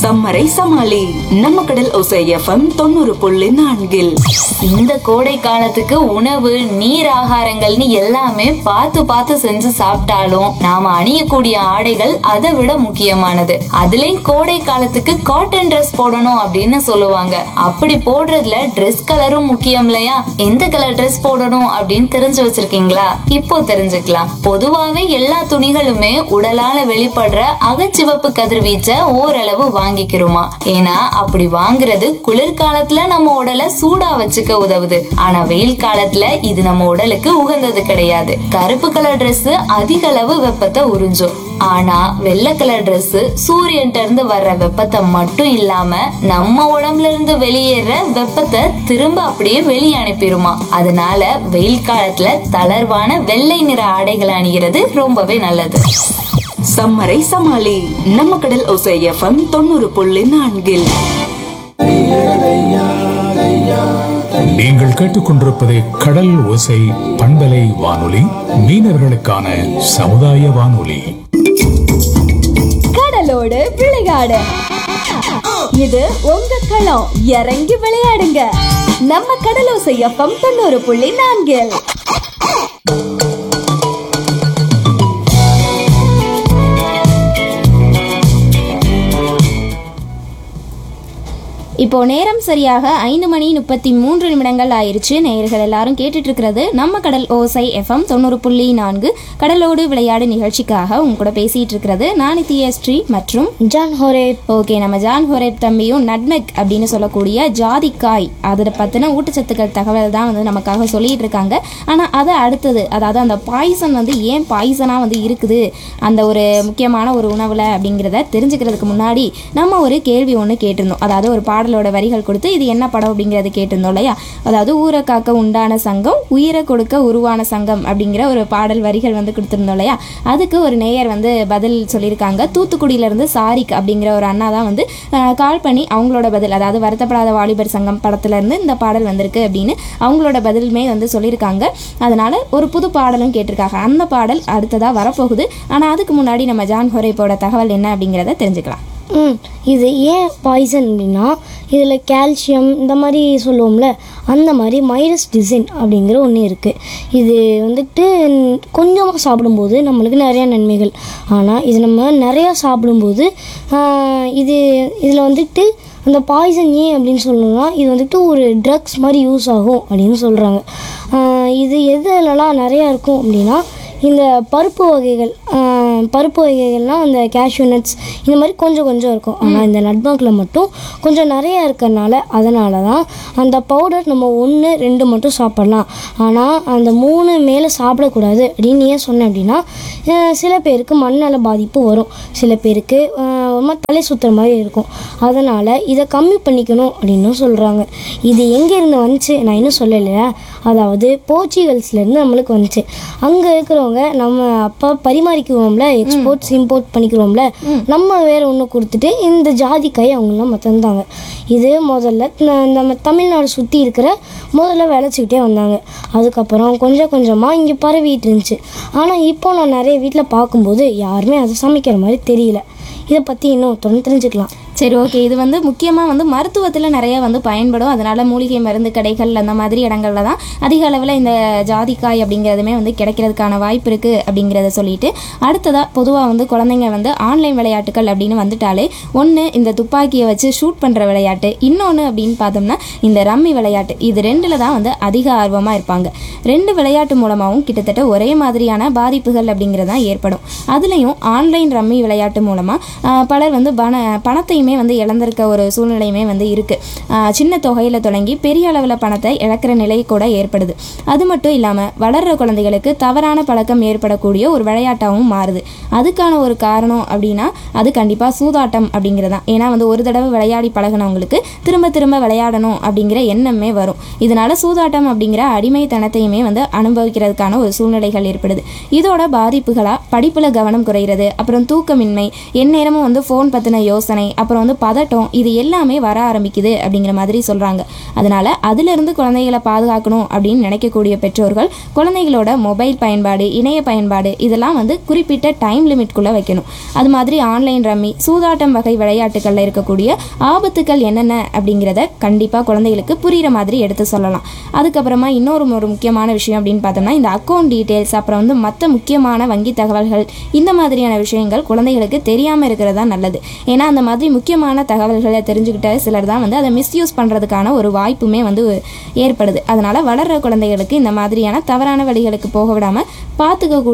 சம்மரை சமாளி நம்ம கடல் ஒசை எஃப்எம் தொண்ணூறு புள்ளி நான்கில் இந்த கோடை காலத்துக்கு உணவு நீர் ஆகாரங்கள்னு எல்லாமே பார்த்து பார்த்து செஞ்சு சாப்பிட்டாலும் நாம அணியக்கூடிய ஆடைகள் அதை விட முக்கியமானது அதுலயும் கோடை காலத்துக்கு காட்டன் ட்ரெஸ் போடணும் அப்படின்னு சொல்லுவாங்க அப்படி போடுறதுல ட்ரெஸ் கலரும் முக்கியம் இல்லையா எந்த கலர் ட்ரெஸ் போடணும் அப்படின்னு தெரிஞ்சு வச்சிருக்கீங்களா இப்போ தெரிஞ்சுக்கலாம் பொதுவாவே எல்லா துணிகளுமே உடலால வெளிப்படுற அகச்சிவப்பு கதிர்வீச்சை ஓரளவு வாங்கிக்கிறோமா ஏன்னா அப்படி வாங்குறது குளிர்காலத்துல நம்ம உடலை சூடா வச்சுக்க உதவுது ஆனா வெயில் காலத்துல இது நம்ம உடலுக்கு உகந்தது கிடையாது கருப்பு கலர் Dress அதிக அளவு வெப்பத்தை உறிஞ்சும் ஆனா வெள்ளை கலர் Dress சூரியன்ட்ட இருந்து வர்ற வெப்பத்தை மட்டும் இல்லாம நம்ம உடம்புல இருந்து வெளியேற வெப்பத்தை திரும்ப அப்படியே வெளியே அனுப்பிடுமா அதனால வெயில் காலத்துல தளர்வான வெள்ளை நிற ஆடைகள் அணிகிறது ரொம்பவே நல்லது சம்மரை சமாளி நம்ம கடல் ஒசை எஃப்எம் தொண்ணூறு புள்ளி நான்கில் நீங்கள் கேட்டுக்கொண்டிருப்பது கடல் ஓசை பண்பலை வானொலி மீனவர்களுக்கான சமுதாய வானொலி கடலோடு விளையாடு இது உங்க களம் இறங்கி விளையாடுங்க நம்ம கடலோசை எஃப்எம் தொண்ணூறு புள்ளி நான்கில் இப்போ நேரம் சரியாக ஐந்து மணி முப்பத்தி மூன்று நிமிடங்கள் ஆயிருச்சு நேயர்கள் எல்லாரும் கேட்டுட்டு இருக்கிறது நம்ம கடல் ஓசை எஃப்எம் தொண்ணூறு புள்ளி நான்கு கடலோடு விளையாடு நிகழ்ச்சிக்காக உங்க கூட பேசிட்டு இருக்கிறது நான் நித்யஸ்ரீ மற்றும் ஜான் ஹோரேப் ஓகே நம்ம ஜான் ஹோரேப் தம்பியும் நட்மெக் அப்படின்னு சொல்லக்கூடிய ஜாதிக்காய் அதை பற்றின ஊட்டச்சத்துக்கள் தகவல் தான் வந்து நமக்காக சொல்லிட்டு இருக்காங்க ஆனால் அதை அடுத்தது அதாவது அந்த பாய்சன் வந்து ஏன் பாய்சனாக வந்து இருக்குது அந்த ஒரு முக்கியமான ஒரு உணவில் அப்படிங்கிறத தெரிஞ்சுக்கிறதுக்கு முன்னாடி நம்ம ஒரு கேள்வி ஒன்று கேட்டிருந்தோம் அதாவது ஒரு பாடலோட வரிகள் கொடுத்து இது என்ன படம் அப்படிங்கிறது கேட்டிருந்தோம் இல்லையா அதாவது ஊரை காக்க உண்டான சங்கம் உயிரை கொடுக்க உருவான சங்கம் அப்படிங்கிற ஒரு பாடல் வரிகள் வந்து கொடுத்துருந்தோம் இல்லையா அதுக்கு ஒரு நேயர் வந்து பதில் சொல்லியிருக்காங்க தூத்துக்குடியிலேருந்து சாரிக் அப்படிங்கிற ஒரு அண்ணா தான் வந்து அஹ், கால் பண்ணி அவங்களோட பதில் அதாவது வருத்தப்படாத வாலிபர் சங்கம் படத்துல இருந்து இந்த பாடல் வந்திருக்கு அப்படின்னு அவங்களோட பதிலுமே வந்து சொல்லியிருக்காங்க அதனால ஒரு புது பாடலும் கேட்டிருக்காங்க அந்த பாடல் அடுத்ததாக வரப்போகுது ஆனால் அதுக்கு முன்னாடி நம்ம ஜான் ஹொரேப்போட தகவல் என்ன அப்படிங்கிறத தெரிஞ்சுக்கலாம் ம் இது ஏன் பாய்சன் அப்படின்னா இதில் கால்சியம் இந்த மாதிரி சொல்லுவோம்ல அந்த மாதிரி மைரஸ் டிசைன் அப்படிங்கிற ஒன்று இருக்குது இது வந்துட்டு கொஞ்சமாக சாப்பிடும்போது நம்மளுக்கு நிறையா நன்மைகள் ஆனால் இது நம்ம நிறையா சாப்பிடும்போது ஆஹ், இது இதில் வந்துட்டு அந்த பாய்சன் ஏன் அப்படின்னு சொல்லணும்னா இது வந்துட்டு ஒரு ட்ரக்ஸ் மாதிரி யூஸ் ஆகும் அப்படின்னு சொல்கிறாங்க இது எதுலலாம் நிறையா இருக்கும் அப்படின்னா இந்த பருப்பு வகைகள் ஆஹ், பருப்பு வகைகள்லாம் அந்த கேஷ்யூ நட்ஸ் இந்த மாதிரி கொஞ்சம் கொஞ்சம் இருக்கும் ஆனால் இந்த நட்பாக்கில் மட்டும் கொஞ்சம் நிறைய இருக்கறனால அதனால தான் அந்த பவுடர் நம்ம ஒன்று ரெண்டு மட்டும் சாப்பிடலாம் ஆனால் அந்த மூணு மேலே சாப்பிடக்கூடாது அப்படின்னு ஏன் சொன்னேன் அப்படின்னா ஆஹ், சில பேருக்கு மண்ணால் பாதிப்பு வரும் சில பேருக்கு ஆஹ், ஒரு மாதிரி தலை சுற்றுற மாதிரி இருக்கும் அதனால் இதை கம்மி பண்ணிக்கணும் அப்படின்னு சொல்கிறாங்க இது எங்கேருந்து வந்துச்சு நான் இன்னும் சொல்லலையா அதாவது போர்ச்சுகல்ஸ்லேருந்து நம்மளுக்கு வந்துச்சு அங்கே இருக்கிறவங்க நம்ம அப்பா பரிமாறிக்குவோம்ல எக்ஸ்போர்ட்ஸ் இம்போர்ட் பண்ணிக்கிறோம்ல நம்ம வேற ஒன்று கொடுத்துட்டு இந்த ஜாதிக்காய் அவங்களாம் நம்ம தந்தாங்க இது முதல்ல ந- நம்ம தமிழ்நாடு சுற்றி இருக்கிற முதல்ல விளைச்சிக்கிட்டே வந்தாங்க அதுக்கப்புறம் கொஞ்சம் கொஞ்சமாக இங்கே பரவிட்டு இருந்துச்சு ஆனால் இப்போ நான் நிறைய வீட்டில் பார்க்கும்போது யாருமே அதை சமைக்கிற மாதிரி தெரியல இதை பற்றி இன்னும் தொடர்ந்து தெரிஞ்சுக்கலாம் சரி ஓகே இது வந்து முக்கியமாக வந்து மருத்துவத்தில் நிறைய வந்து பயன்படும் அதனால மூலிகை மருந்து கடைகள் அந்த மாதிரி இடங்கள்ல தான் அதிக அளவில் இந்த ஜாதிக்காய் அப்படிங்கிறதுமே வந்து கிடைக்கிறதுக்கான வாய்ப்பு இருக்குது அப்படிங்கிறத சொல்லிட்டு அடுத்ததாக பொதுவாக வந்து குழந்தைங்க வந்து ஆன்லைன் விளையாட்டுகள் அப்படின்னு வந்துட்டாலே ஒன்று இந்த துப்பாக்கியை வச்சு ஷூட் பண்ணுற விளையாட்டு இன்னொன்று அப்படின்னு பார்த்தோம்னா இந்த ரம்மி விளையாட்டு இது ரெண்டில் தான் வந்து அதிக ஆர்வமாக இருப்பாங்க ரெண்டு விளையாட்டு மூலமாகவும் கிட்டத்தட்ட ஒரே மாதிரியான பாதிப்புகள் அப்படிங்கிறது தான் ஏற்படும் அதுலேயும் ஆன்லைன் ரம்மி விளையாட்டு மூலமாக பலர் வந்து பண பணத்தையுமே வந்து இழந்திருக்க ஒரு சூழ்நிலையுமே வந்து இருக்குது சின்ன தொகையில் தொடங்கி பெரிய அளவில் பணத்தை இழக்கிற நிலை கூட ஏற்படுது அது மட்டும் இல்லாமல் வளர்கிற குழந்தைகளுக்கு தவறான பழக்கம் ஏற்படக்கூடிய ஒரு விளையாட்டாகவும் மாறுது அதுக்கான ஒரு காரணம் அப்படின்னா அது கண்டிப்பாக சூதாட்டம் அப்படிங்கிறது தான் ஏன்னா வந்து ஒரு தடவை விளையாடி பழகினவங்களுக்கு திரும்ப திரும்ப விளையாடணும் அப்படிங்கிற எண்ணமே வரும் இதனால சூதாட்டம் அப்படிங்கிற அடிமைத்தனத்தையுமே வந்து அனுபவிக்கிறதுக்கான ஒரு சூழ்நிலைகள் ஏற்படுது இதோட பாதிப்புகளாக படிப்பில் கவனம் குறைகிறது அப்புறம் தூக்கமின்மை எந்நேரம் நேரமும் வந்து ஃபோன் பற்றின யோசனை அப்புறம் வந்து பதட்டம் இது எல்லாமே வர ஆரம்பிக்குது அப்படிங்கிற மாதிரி சொல்கிறாங்க அதனால அதிலிருந்து குழந்தைகளை பாதுகாக்கணும் அப்படின்னு நினைக்கக்கூடிய பெற்றோர்கள் குழந்தைகளோட மொபைல் பயன்பாடு இணைய பயன்பாடு இதெல்லாம் வந்து குறிப்பிட்ட டைம் லிமிட்குள்ளே வைக்கணும் அது மாதிரி ஆன்லைன் ரம்மி சூதாட்டம் வகை விளையாட்டுகளில் இருக்கக்கூடிய ஆபத்துக்கள் என்னென்ன அப்படிங்கிறத கண்டிப்பாக குழந்தைகளுக்கு புரிகிற மாதிரி எடுத்து சொல்லலாம் அதுக்கப்புறமா இன்னொரு ஒரு முக்கியமான விஷயம் அப்படின்னு பார்த்தோம்னா இந்த அக்கௌண்ட் டீட்டெயில்ஸ் அப்புறம் வந்து மற்ற முக்கியமான வங்கி தகவல்கள் இந்த மாதிரியான விஷயங்கள் குழந்தைகளுக்கு தெரியாமல் இருக்கிறது தான் நல்லது ஏன்னா அந்த மாதிரி முக்கியமான தகவல்களை தெரிஞ்சுக்கிட்ட சிலர் தான் வந்து அதை மிஸ்யூஸ் பண்ணுறதுக்கான ஒரு வாய்ப்புமே வந்து ஏற்படுது அதனால் வளர்கிற குழந்தைகளுக்கு இந்த மாதிரியான தவறான வழிகளுக்கு போக விடாமல் பார்த்துக்க